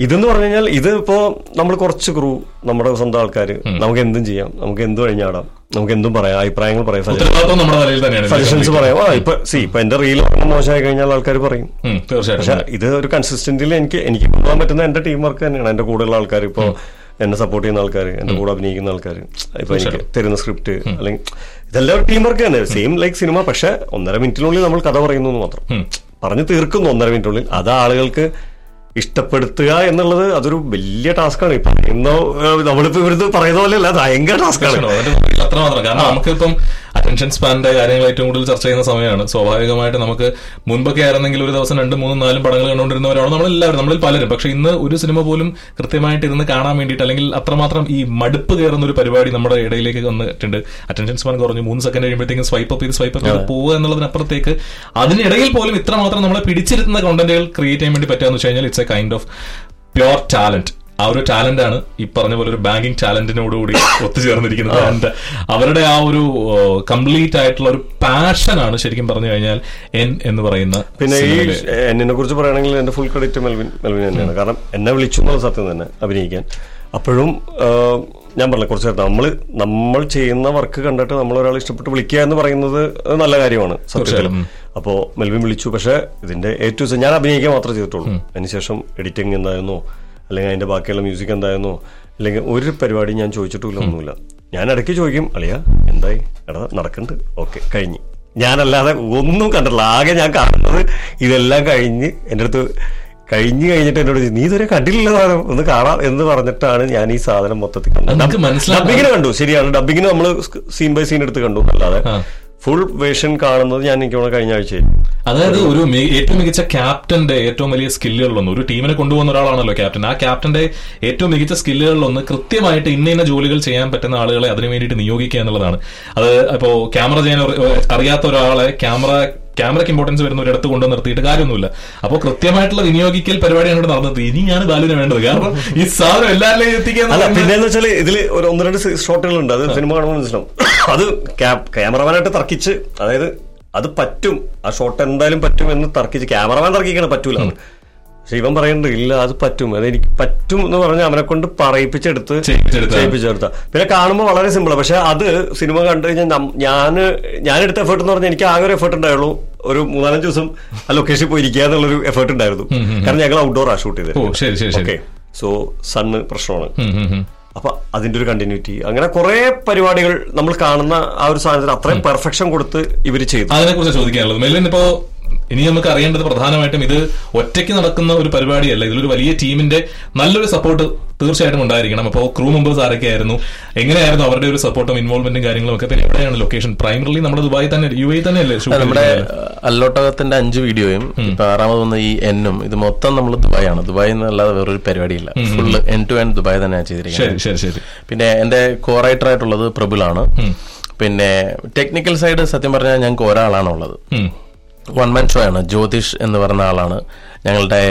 ഇതെന്ന് പറഞ്ഞു കഴിഞ്ഞാൽ ഇത് ഇപ്പോ നമ്മൾ കുറച്ച് ക്രൂ നമ്മുടെ സ്വന്തം ആൾക്കാർ നമുക്ക് എന്തും ചെയ്യാം നമുക്ക് എന്തും അഴിഞ്ഞാടാം നമുക്ക് എന്തും പറയാം അഭിപ്രായങ്ങൾ പറയാം ഉത്തരവാദിത്വം നമ്മുടെ തലയിൽ തന്നെയാണ് സജഷൻസ് പറയാം ആ ഇപ്പൊ സി ഇപ്പൊ എന്റെ റീൽ മോശമായി കഴിഞ്ഞാൽ ആൾക്കാർ പറയും ഉം, തീർച്ചയായിട്ടും പക്ഷെ ഇത് ഒരു കൺസിസ്റ്റന്റിൽ എനിക്ക് എനിക്ക് കൊണ്ടുപോകാൻ പറ്റുന്ന എന്റെ ടീം വർക്ക് തന്നെയാണ് എന്റെ കൂടെയുള്ള ആൾക്കാർ ഇപ്പോ എന്നെ സപ്പോർട്ട് ചെയ്യുന്ന ആൾക്കാർ എന്റെ കൂടെ അഭിനയിക്കുന്ന ആൾക്കാർ ഇപ്പൊ എനിക്ക് തരുന്ന സ്ക്രിപ്റ്റ് അല്ലെങ്കിൽ ഇതെല്ലാം ഒരു ടീം വർക്ക് തന്നെ സെയിം ലൈക്ക് സിനിമ പക്ഷെ ഒന്നര മിനിറ്റിനുള്ളിൽ നമ്മൾ കഥ പറയുന്നു എന്ന് മാത്രം പറഞ്ഞു തീർക്കുന്നു ഒന്നര മിനിറ്റിനുള്ളിൽ അത് ആളുകൾക്ക് ഇഷ്ടപ്പെടുത്തുക എന്നുള്ളത് അതൊരു വലിയ ടാസ്ക്കാണ് ഇപ്പൊ പറയുന്ന നമ്മളിപ്പോ ഇവിടുന്ന് പറയുന്ന പോലെ അല്ല അത് ഭയങ്കര ടാസ്ക്കാണ് അതിന്റെ പുറകിൽ അത്രമാത്രം കാരണം നമുക്കിപ്പം അറ്റൻഷൻ സ്പാനിന്റെ കാര്യങ്ങൾ ഏറ്റവും കൂടുതൽ ചർച്ച ചെയ്യുന്ന സമയമാണ് സ്വാഭാവികമായിട്ട് നമുക്ക് മുൻപൊക്കെ ആയിരുന്നെങ്കിൽ ഒരു ദിവസം രണ്ടും മൂന്നും നാലും പടങ്ങൾ കണ്ടുകൊണ്ടിരുന്നവരാണ് നമ്മളെല്ലാവരും നമ്മളിൽ പലരും പക്ഷെ ഇന്ന് ഒരു സിനിമ പോലും കൃത്യമായിട്ട് ഇരുന്ന് കാണാൻ വേണ്ടിയിട്ട് അല്ലെങ്കിൽ അത്രമാത്രം ഈ മടുപ്പ് കയറുന്ന ഒരു പരിപാടി നമ്മുടെ ഇടയിലേക്ക് വന്നിട്ടുണ്ട് അറ്റൻഷൻ സ്പാൻ കുറഞ്ഞു മൂന്ന് സെക്കൻഡ് കഴിയുമ്പോഴത്തേക്കും സ്വൈപ്പ് അപ്പ് ചെയ്ത് സ്വൈപ്പ് അപ്പ് ചെയ്ത് പോവുക എന്നുള്ളതിനപ്പുറത്തേക്ക് അതിനിടയിൽ പോലും ഇത്രമാത്രം നമ്മളെ പിടിച്ചിരുത്തുന്ന കോണ്ടന്റുകൾ ക്രിയേറ്റ് ചെയ്യാൻ വേണ്ടി പറ്റുക വെച്ച് കഴിഞ്ഞാൽ it's a kind of pure talent ആ ഒരു ടാലന്റ് ആണ് ഈ പറഞ്ഞ പോലെ ഒരു ബാങ്കിങ് ടാലന്റിനോടുകൂടി ഒത്തുചേർന്നിരിക്കുന്നത് ആൻഡ് അവരുടെ ആ ഒരു കംപ്ലീറ്റ് ആയിട്ടുള്ള ഒരു പാഷനാണ് ശരിക്കും പറഞ്ഞു കഴിഞ്ഞാൽ എൻ എന്ന് പറയുന്ന പിന്നെ ഈ സിനിമയിലെ എന്നെ കുറിച്ച് പറയുകയാണെങ്കിൽ എന്റെ ഫുൾ ക്രെഡിറ്റ് മെൽവിൻ മെൽവിൻ തന്നെയാണ് കാരണം എന്നെ വിളിച്ചു എന്നുള്ള സത്യം തന്നെ അഭിനയിക്കാൻ അപ്പോഴും ആ, ഞാൻ പറഞ്ഞ കുറച്ച് നേരത്തെ നമ്മൾ നമ്മൾ ചെയ്യുന്ന വർക്ക് കണ്ടിട്ട് നമ്മൾ ഒരാൾ ഇഷ്ടപ്പെട്ട് വിളിക്കുക എന്ന് പറയുന്നത് അത് നല്ല കാര്യമാണ് സത്യത്തിൽ തീർച്ചയായും. ഉം. അപ്പോ മെൽവിൻ വിളിച്ചു പക്ഷെ ഇതിന്റെ എ ടു ഞാൻ അഭിനയിക്കാൻ മാത്രമേ ചെയ്തിട്ടുള്ളൂ അതിനുശേഷം എഡിറ്റിംഗ് എന്തായിരുന്നോ അല്ലെങ്കിൽ അതിന്റെ ബാക്കിയുള്ള മ്യൂസിക് എന്തായിരുന്നോ അല്ലെങ്കിൽ ഒരു പരിപാടി ഞാൻ ചോദിച്ചിട്ടില്ല ഒന്നുമില്ല ഞാൻ ഇടയ്ക്ക് ചോദിക്കും അളിയ എന്തായി എടാ നടക്കുന്നുണ്ട് ഓക്കെ കഴിഞ്ഞ് ഞാനല്ലാതെ ഒന്നും കണ്ടിട്ടില്ല ആകെ ഞാൻ കാണുന്നത് ഇതെല്ലാം കഴിഞ്ഞ് എൻ്റെ അടുത്ത് കഴിഞ്ഞ് കഴിഞ്ഞിട്ട് എന്നോട് ചോദിച്ചു, നീ ഇതുവരെ കണ്ടില്ല സാധനം ഒന്ന് കാണാം എന്ന് പറഞ്ഞിട്ടാണ് ഞാൻ ഈ സാധനം മൊത്തത്തിൽ അത് നിനക്ക് മനസ്സിലാക്കാൻ- ഡബിങ്ങിന് കണ്ടു ശരിയാണ് ഡബിങ്ങിന് നമ്മൾ സീൻ ബൈ സീൻ എടുത്ത് കണ്ടു അല്ലാതെ ആ. ഫുൾ വേഷൻ കാണുന്നത് ഞാൻ എനിക്ക് തോന്നുന്നു കഴിഞ്ഞ ആഴ്ചയായിരുന്നു അതായത് ഒരു മി- ഏറ്റവും മികച്ച ക്യാപ്റ്റന്റെ ഏറ്റവും വലിയ സ്കില്ലുകളിലൊന്ന് ഒരു ടീമിനെ കൊണ്ടുപോകുന്ന ഒരാളാണല്ലോ ക്യാപ്റ്റൻ ആ ക്യാപ്റ്റന്റെ ഏറ്റവും മികച്ച സ്കില്ലുകളിലൊന്ന് കൃത്യമായിട്ട് ഇന്ന ഇന്ന ജോലികൾ ചെയ്യാൻ പറ്റുന്ന ആളുകളെ അതിനു വേണ്ടിയിട്ട് നിയോഗിക്കുക എന്നുള്ളതാണ് അത് ഇപ്പോ ക്യാമറ ചെയ്യാൻ അറി- അറിയാത്ത ഒരാളെ ക്യാമറ ക്യാമറയ്ക്ക് ഇമ്പോർട്ടൻസ് വരുന്ന ഒരിടത്ത് കൊണ്ടു നിർത്തിയിട്ട് കാര്യമൊന്നുമില്ല അപ്പോൾ കൃത്യമായിട്ടുള്ള വിനിയോഗിക്കൽ പരിപാടിയാണ് ഇവിടെ നടന്നത് ഇനി ഞാൻ ബാലുവിനെ വേണ്ടത് കാരണം ഈ സാധനം എല്ലാവരിലേക്കും എത്തിക്കുക എന്ന് അല്ല പറയുന്നത് പിന്നെ വെച്ചാൽ ഇതിൽ ഒരു ഒന്ന് രണ്ട് ഷോട്ടുകളുണ്ട് അത് സിനിമ കാണുമ്പോൾ മനസ്സിലാവും അത് ക്യാമറമാനായിട്ട് തർക്കിച്ച് അതായത് അത് പറ്റും ആ ഷോട്ട് എന്തായാലും പറ്റും എന്ന് തർക്കിച്ച് ക്യാമറമാൻ തർക്കിക്കണം പറ്റൂല പക്ഷെ ഇവൻ പറയുന്നുണ്ട് ഇല്ല അത് പറ്റും അത് എനിക്ക് പറ്റും എന്ന് പറഞ്ഞ് അവനെ കൊണ്ട് പറയിപ്പിച്ചെടുത്ത് ചെയ്യിപ്പിച്ചെടുത്ത. ചെയ്യിപ്പിച്ചെടുത്ത പിന്നെ കാണുമ്പോൾ വളരെ സിമ്പിൾ പക്ഷെ അത് സിനിമ കണ്ടു കഴിഞ്ഞാൽ ഞാൻ ഞാൻ എടുത്ത എഫേർട്ട് എന്ന് പറഞ്ഞാൽ എനിക്ക് ആകെ ഒരു എഫേർട്ട് ഉണ്ടായുള്ളൂ ഒരു മൂന്നാലഞ്ച് ദിവസം ആ ലൊക്കേഷനിൽ പോയി ഇരിക്കുക എന്നുള്ളൊരു എഫേർട്ട് ഉണ്ടായിരുന്നു കാരണം ഞങ്ങൾ ഔട്ട്ഡോർ ആ ഷൂട്ട് ചെയ്തത് ഓ ശരി ശരി ശരി ഓക്കെ സോ സണ്ണ് പ്രശ്നമാണ് ഉം, ഉം, ഉം. അപ്പൊ അതിന്റെ ഒരു കണ്ടിന്യൂറ്റി അങ്ങനെ കുറെ പരിപാടികൾ നമ്മൾ കാണുന്ന ആ ഒരു സാധനത്തിന് അത്രയും പെർഫെക്ഷൻ കൊടുത്ത് ഇവര് ചെയ്തു അതിനെ കുറിച്ച് ചോദിക്കാനുള്ളത് മെല്ലിൻ ഇപ്പോ ഇനി നമുക്ക് അറിയേണ്ടത് പ്രധാനമായിട്ടും ഇത് ഒറ്റയ്ക്ക് നടക്കുന്ന ഒരു പരിപാടിയല്ല ഇതിലൊരു വലിയ ടീമിന്റെ നല്ലൊരു സപ്പോർട്ട് തീർച്ചയായിട്ടും ഉണ്ടായിരിക്കണം അപ്പോൾ ക്രൂ മെമ്പേഴ്സ് ആരൊക്കെയായിരുന്നു എങ്ങനെയായിരുന്നു അവരുടെ ഒരു സപ്പോർട്ടും ഇൻവോൾവ്മെന്റും കാര്യങ്ങളും ഒക്കെ പിന്നെ എവിടെയാണ് ലൊക്കേഷൻ പ്രൈമറിലി നമ്മുടെ ദുബായി തന്നെ യു എ തന്നെയല്ലേ shoot നമ്മുടെ ചെയ്തിരിക്കുന്നത്? അല്ലോട്ടകത്തിന്റെ അഞ്ച് വീഡിയോയും ഇപ്പൊ ആറാമത് വന്ന ഈ എന്നും ഇത് മൊത്തം നമ്മൾ ദുബായാണ് ദുബായ് എന്നല്ലാതെ വേറൊരു പരിപാടിയില്ല full end to end Dubai തന്നെയാണ് ചെയ്തിരിക്കുന്നത് ശരി ശരി ശരി പിന്നെ എന്റെ കോ റൈറ്റർ ആയിട്ടുള്ളത് പ്രബുലാണ് പിന്നെ ടെക്നിക്കൽ സൈഡ് സത്യം പറഞ്ഞാൽ ഞങ്ങൾക്ക് ഒരാളാണ് ഉള്ളത് ഉം. വൺ മാൻ ഷോ ആണ് ജ്യോതിഷ് എന്ന് പറഞ്ഞ ആളാണ് ഞങ്ങളുടെ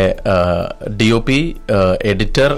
D O P editor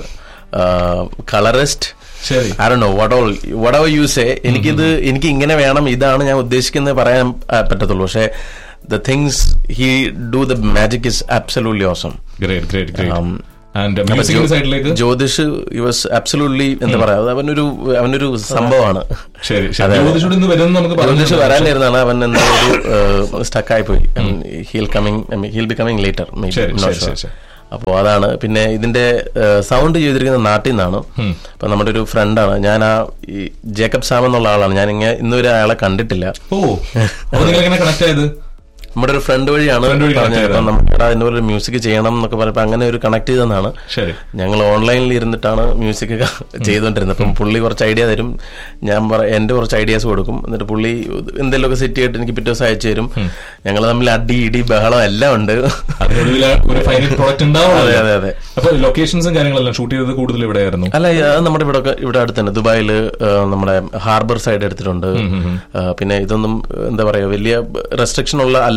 colourist ശരി I do what all whatever you say എനിക്കിത് എനിക്ക് ഇങ്ങനെ വേണം ഇതാണ് ഞാൻ ഉദ്ദേശിക്കുന്നത് പറയാൻ ആ, പറ്റത്തുള്ളൂ പക്ഷേ the things he do the magic is absolutely awesome great great great and മ്യൂസിക്കിന്റെ സൈഡിലേക്ക് ജ്യോതിഷ് വാസ് അബ്സലൂട്ട്ലി എന്താ പറയാ അത് അവനൊരു അവനൊരു സംഭവമാണ് ശരി ശരി ജ്യോതിഷോട് ഇന്ന് വരുന്നത് നമുക്ക് ജ്യോതിഷ് പറഞ്ഞു വരാനിരുന്നാണ് അവൻ എന്തോ ഒരു സ്റ്റക്കായി പോയി he'll coming he'll be coming later ശരി, ശരി, ശരി, ശരി. അപ്പോൾ അതാണ് പിന്നെ ഇതിന്റെ സൗണ്ട് ചെയ്തിരിക്കുന്നത് നാട്ടിൽ നിന്നാണ് അപ്പൊ നമ്മുടെ ഒരു ഫ്രണ്ടാണ് ഞാൻ ആ ഈ ജേക്കബ് സാം എന്നുള്ള ആളാണ് ഞാൻ ഇങ്ങനെ ഇന്നുവരെ അയാളെ കണ്ടിട്ടില്ല ഓ അപ്പൊ നിങ്ങൾ എങ്ങനെ കണക്ട് ആയത് നമ്മുടെ ഒരു ഫ്രണ്ട് വഴിയാണ് Friend വഴി connect പറഞ്ഞത് ചെയ്തതാണ്. അപ്പം നമ്മുടെ അതിന്റെ ഒരു മ്യൂസിക് ചെയ്യണം എന്നൊക്കെ പറഞ്ഞപ്പോൾ അങ്ങനെ ഒരു കണക്ട് ചെയ്തെന്നാണ് ശരി ഞങ്ങൾ ഓൺലൈനിൽ ഇരുന്നിട്ടാണ് മ്യൂസിക് ചെയ്തുകൊണ്ടിരുന്നത് അപ്പം പുള്ളി കുറച്ച് ഐഡിയ തരും ഞാൻ പറ എന്റെ കുറച്ച് ഐഡിയാസ് കൊടുക്കും എന്നിട്ട് പുള്ളി എന്തെങ്കിലുമൊക്കെ സെറ്റ് ചെയ്തിട്ട് എനിക്ക് പിറ്റേ ദിവസം അയച്ചു തരും ഞങ്ങൾ തമ്മിൽ അടി ഇടി ബഹളം എല്ലാം ഉണ്ട് അതിനൊടുവിൽ ഒരു ഫൈനൽ പ്രോഡക്റ്റ് ഉണ്ടാവും അതെ അതെ അതെ അപ്പൊ ലൊക്കേഷൻസും കാര്യങ്ങളെല്ലാം ഷൂട്ട് ചെയ്തത് കൂടുതൽ ഇവിടെയായിരുന്നു അല്ല അത് നമ്മുടെ ഇവിടെ ഇവിടെ അടുത്ത് തന്നെ ദുബായിൽ നമ്മുടെ ഹാർബർ സൈഡ് എടുത്തിട്ടുണ്ട് ആ, പിന്നെ ഇതൊന്നും എന്താ പറയാ വലിയ റെസ്ട്രിക്ഷൻ ഉള്ള അല്ലാത്ത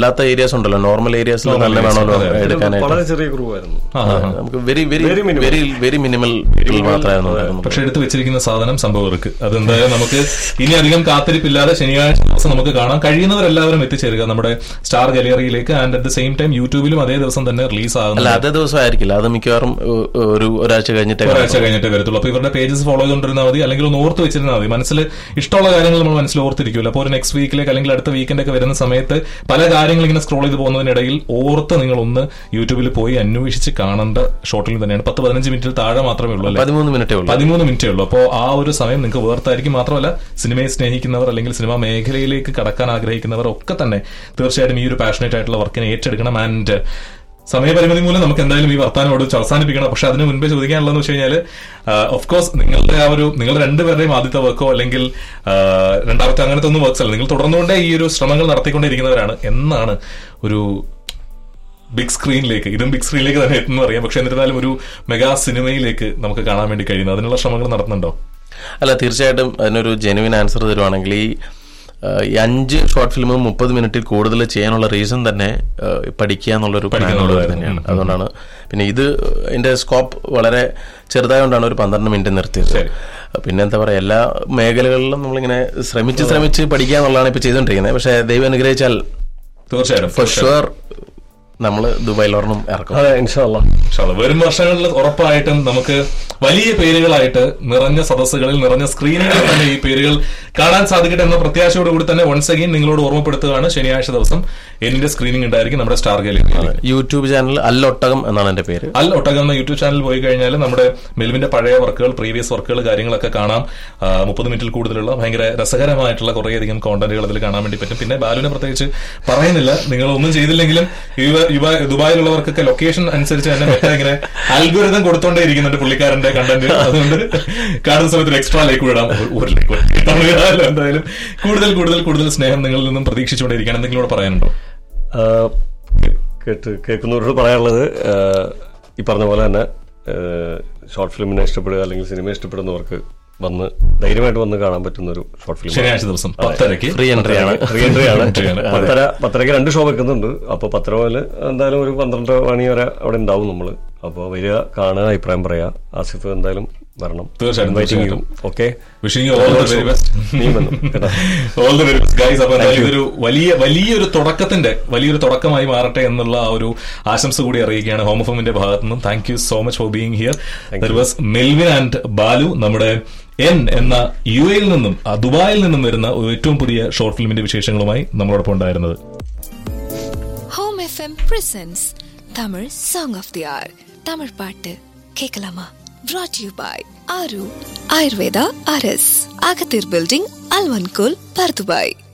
അല്ലാത്ത ഏരിയാസ് ഉണ്ടല്ലോ നോർമൽ ഏരിയാസിൽ Normal തന്നെ areas, വേണമല്ലോ അതെ, അതെ. എടുക്കാനായിട്ട് വളരെ ചെറിയ ക്രൂ ആയിരുന്നു ആ, ആ, ആ. നമുക്ക് very very Very minimal. Very very minimal people മാത്രമായിരുന്നു ഉണ്ടായിരുന്നത് പക്ഷെ എടുത്തു വെച്ചിരിക്കുന്ന സാധനം സംഭവർക്ക് അതെന്തായാലും നമുക്ക് ഇനി അധികം കാത്തിരിപ്പില്ലാതെ ശനിയാഴ്ച ദിവസം നമുക്ക് കാണാം കഴിയുന്നവരെല്ലാവരും എത്തിച്ചേരുക നമ്മുടെ സ്റ്റാർ ഗാലറിയിലേക്ക് and at the same time യൂട്യൂബിലും അതേ ദിവസം തന്നെ റിലീസ് അല്ല ആകുന്നു അതേ ദിവസം ആയിരിക്കില്ല അത് മിക്കവാറും ഒ- ഒരു ഒരാഴ്ച കഴിഞ്ഞിട്ടേ ഒരാഴ്ച കഴിഞ്ഞിട്ട് വരത്തുള്ളൂ അപ്പൊ ഇവരുടെ പേജസ് ഫോളോ ചെയ്തുകൊണ്ടിരുന്നാൽ മതി അല്ലെങ്കിൽ ഒന്ന് ഓർത്ത് വെച്ചിരുന്നാൽ മതി മനസ്സിൽ ഇഷ്ടമുള്ള കാര്യങ്ങൾ നമ്മൾ മനസ്സിൽ ഓർത്തിരിക്കുമല്ലോ അപ്പോൾ ഒരു നെക്സ്റ്റ് വീക്കിലേക്ക് അല്ലെങ്കിൽ അടുത്ത വീക്കെൻഡ് ഒക്കെ വരുന്ന സമയത്ത് പല കാര്യങ്ങൾ ഇങ്ങനെ സ്ക്രോൾ ചെയ്ത് പോകുന്നതിനിടയിൽ ഓർത്ത് നിങ്ങൾ ഒന്ന് യൂട്യൂബിൽ പോയി അന്വേഷിച്ച് കാണേണ്ട ഷോട്ടിൽ തന്നെയാണ് പത്ത് പതിനഞ്ച് മിനിറ്റിൽ താഴെ മാത്രമേ ഉള്ളൂ അല്ലേ പതിമൂന്ന് മിനിറ്റേ ഉള്ളൂ പതിമൂന്ന് മിനിറ്റേ ഉള്ളൂ അപ്പോൾ ആ ഒരു സമയം നിങ്ങൾക്ക് വേർത്തായിരിക്കും മാത്രമല്ല സിനിമയെ സ്നേഹിക്കുന്നവർ അല്ലെങ്കിൽ സിനിമാ മേഖലയിലേക്ക് കടക്കാൻ ആഗ്രഹിക്കുന്നവർ ഒക്കെ തന്നെ തീർച്ചയായിട്ടും ഈ ഒരു പാഷനേറ്റ് ആയിട്ടുള്ള വർക്കിനെ ഏറ്റെടുക്കണം ആൻഡ് സമയപരിമിതി മൂലം നമുക്ക് എന്തായാലും ഈ വർത്താനം ഓട് അവസാനിപ്പിക്കണം പക്ഷെ അതിന് മുൻപേ ചോദിക്കാനുള്ളതെന്ന് വെച്ച് കഴിഞ്ഞാൽ ഓഫ് കോഴ്സ് നിങ്ങളുടെ ആ ഒരു നിങ്ങൾ രണ്ടുപേരുടെയും ആദ്യത്തെ വർക്കോ അല്ലെങ്കിൽ ആ, രണ്ടാമത്തെ അങ്ങനത്തെ ഒന്നും വർക്ക്സ് അല്ല നിങ്ങൾ തുടർന്നുകൊണ്ടേ ഈ ഒരു ശ്രമങ്ങൾ നടത്തിക്കൊണ്ടിരിക്കുന്നവരാണ് എന്നാണ് ഒരു ബിഗ് സ്ക്രീനിലേക്ക് ഇതും ബിഗ് സ്ക്രീനിലേക്ക് തന്നെ എത്തുന്നു അറിയാം പക്ഷെ എന്നിരുന്നാലും ഒരു മെഗാ സിനിമയിലേക്ക് നമുക്ക് കാണാൻ വേണ്ടി കഴിയുന്നു അതിനുള്ള ശ്രമങ്ങൾ നടത്തുന്നുണ്ടോ അല്ല തീർച്ചയായിട്ടും അതിനൊരു ജെനുവിൻ ആൻസർ തരുവാണെങ്കിൽ ഈ ആ, ഈ അഞ്ച് ഷോർട്ട് ഫിലിം മുപ്പത് മിനിറ്റിൽ കൂടുതൽ ചെയ്യാനുള്ള റീസൺ തന്നെ ആ, പഠിക്കുക എന്നുള്ളൊരു plan പഠിക്കുക ഉള്ളത് എന്നുള്ളതായിരുന്നു. തന്നെയാണ് അതുകൊണ്ടാണ് പിന്നെ ഇത് ഇതിന്റെ സ്കോപ്പ് വളരെ ചെറുതായതുകൊണ്ടാണ് ഒരു പന്ത്രണ്ട് മിനിറ്റ് നിർത്തിയത് ശരി. പിന്നെ എന്താ പറയാ എല്ലാ മേഖലകളിലും നമ്മളിങ്ങനെ ശ്രമിച്ച് ശ്രമിച്ച് പഠിക്കുക എന്നുള്ളതാണ് ഇപ്പൊ ചെയ്തുകൊണ്ടിരിക്കുന്നത് പക്ഷെ ദൈവം അനുഗ്രഹിച്ചാൽ തീർച്ചയായിട്ടും ഫോർ ഷുവർ നമ്മൾ ദുബായിൽ ഒരെണ്ണം ഇറക്കും അതെ ഇൻഷാല്ല ഇൻഷാല്ലാ. വരും വർഷങ്ങളിൽ ഉറപ്പായിട്ടും നമുക്ക് വലിയ പേരുകളായിട്ട് നിറഞ്ഞ സദസ്സുകളിൽ നിറഞ്ഞ സ്ക്രീനുകളിൽ തന്നെ ഈ പേരുകൾ കാണാൻ സാധിക്കട്ടെ എന്ന പ്രത്യാശയോടുകൂടി തന്നെ വൺസ് അഗൈൻ നിങ്ങളോട് ഓർമ്മപ്പെടുത്തുകയാണ് ശനിയാഴ്ച ദിവസം എന്നിന്റെ സ്ക്രീനിംഗ് ഉണ്ടായിരിക്കും നമ്മുടെ സ്റ്റാർ ഗാലറിയിൽ യൂട്യൂബ് ചാനൽ അല്ലൊട്ടകം എന്നാണ് എന്റെ പേര് അൽ ഒട്ടകം എന്ന യൂട്യൂബ് ചാനൽ പോയി കഴിഞ്ഞാൽ നമ്മുടെ മെൽവിന്റെ പഴയ വർക്കുകൾ പ്രീവിയസ് വർക്കുകൾ കാര്യങ്ങളൊക്കെ കാണാം മുപ്പത് മിനിറ്റിൽ കൂടുതലുള്ള ഭയങ്കര രസകരമായിട്ടുള്ള കുറേയധികം കോണ്ടന്റുകൾ അതിൽ കാണാൻ വേണ്ടി പറ്റും പിന്നെ ബാലുവിനെ പ്രത്യേകിച്ച് പറയുന്നില്ല നിങ്ങൾ ഒന്നും ചെയ്തില്ലെങ്കിലും യുവ- യുവ- ദുബായിലുള്ളവർക്കൊക്കെ ലൊക്കേഷൻ അനുസരിച്ച് തന്നെ മറ്റേ ഇങ്ങനെ അൽഗുരിതം കൊടുത്തോണ്ടേ ഇരിക്കുന്നുണ്ട് പുള്ളിക്കാരന്റെ കണ്ടന്റ് അതുകൊണ്ട് കാണുന്ന സമയത്ത് ഒരു എക്സ്ട്രാ ലൈക്ക് വിടാം ഒരു- ഒരു ലൈക്ക് വിടാമല്ലോ എന്തായാലും കൂടുതൽ കൂടുതൽ കൂടുതൽ സ്നേഹം നിങ്ങളിൽ നിന്നും പ്രതീക്ഷിച്ചുകൊണ്ടിരിക്കുകയാണ് എന്തെങ്കിലും കൂടെ പറയാനുണ്ടോ ആഹ് കേട്ട് കേൾക്കുന്നവരോട് പറയാനുള്ളത് ആഹ് ഈ പറഞ്ഞ പോലെ തന്നെ ഷോർട്ട് ഫിലിമിനെ ഇഷ്ടപ്പെടുക അല്ലെങ്കിൽ സിനിമ ഇഷ്ടപ്പെടുന്നവർക്ക് വന്ന് ധൈര്യമായിട്ട് വന്ന് കാണാൻ പറ്റുന്ന ഒരു ഷോർട്ട് ഫിലിം ശനിയാഴ്ച ദിവസം പത്തരയ്ക്ക് ഫ്രീ എൻട്രി ആണ് റീ എൻട്രി ആണ് Entry ആണ്. പത്തര പത്തരയ്ക്ക് രണ്ട് ഷോ വെക്കുന്നുണ്ട് അപ്പൊ പത്തര മുതൽ എന്തായാലും ഒരു പന്ത്രണ്ട് മണി വരെ അവിടെ ഉണ്ടാവും നമ്മള് അപ്പൊ വരിക കാണുക അഭിപ്രായം പറയാ ആസിഫ് എന്തായാലും വരണം തീർച്ചയായിട്ടും, Inviting തീർച്ചയായിട്ടും. you. Okay wishing all the very best നീ വന്നു കേട്ടോ all the very best guys അപ്പൊ എന്തായാലും ഇതൊരു വലിയ വലിയൊരു തുടക്കത്തിന്റെ വലിയൊരു തുടക്കമായി മാറട്ടെ എന്നുള്ള ആ ഒരു ആശംസ കൂടി അറിയിക്കുകയാണ് ഹോമഫോമിന്റെ ഭാഗത്തു നിന്നും thank you so much for being here there was Melvin and Balu നമ്മുടെ എൻ എന്ന യു എയിൽ നിന്നും ആ, ദുബായിൽ നിന്നും വരുന്ന ഒരു ഏറ്റവും പുതിയ ഷോർട്ട് ഫിലിമിന്റെ വിശേഷങ്ങളുമായി നമ്മളോടൊപ്പം ഉണ്ടായിരുന്നത് home FM presents Tamil song of the hour Tamil பாட்டு கேட்கலாமா brought யூ பாய் ஆரு ஆயுர்வேதா அரஸ் அகத்தீர் பில்டிங் அல்வன்கோல் பர்துபாய்